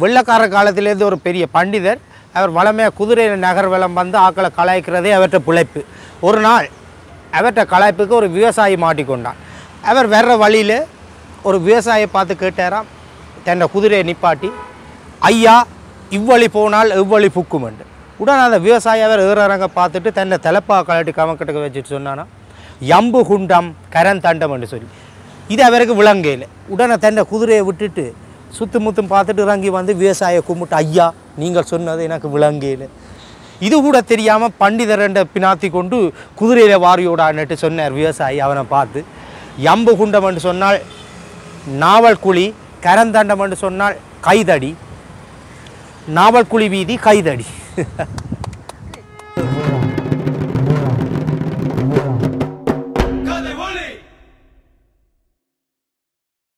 வெள்ளக்கார காலத்திலேருந்து ஒரு பெரிய பண்டிதர் அவர் வளமையாக குதிரை நகர்வலம் வந்து ஆக்களை கலாய்க்கிறதே அவற்றை பிழைப்பு ஒரு நாள் அவற்றை கலாய்ப்புக்கு ஒரு விவசாயி மாட்டிக்கொண்டான் அவர் வர்ற வழியில் ஒரு விவசாயியை பார்த்து கேட்டாராம் தன்னை குதிரையை நிப்பாட்டி ஐயா இவ்வழி போனால் எவ்வழி புக்குமெண்டு உடனே அந்த விவசாயி அவர் ஏறறங்க பார்த்துட்டு தன்னை தலைப்பா கலட்டி கமக்கட்டுக்கு வச்சுட்டு சொன்னானா யம்பு குண்டம் கரந்தண்டம் என்று சொல்லி இது அவருக்கு விளங்கையில் உடனே தன்னை குதிரையை விட்டுட்டு சுத்து முத்தும் பார்த்துட்டு இறங்கி வந்து விவசாயியை கும்பிட்டு ஐயா நீங்கள் சொன்னது எனக்கு விளங்கையில் இது கூட தெரியாமல் பண்டிதரண்ட பினாத்தி கொண்டு குதிரையில் வாரியோடான்னுட்டு சொன்னார் விவசாயி அவனை பார்த்து யம்பு குண்டம் என்று சொன்னால் நாவல் குழி கரந்தண்டம் என்று சொன்னால் கைதடி நாவல் குழி வீதி கைதடி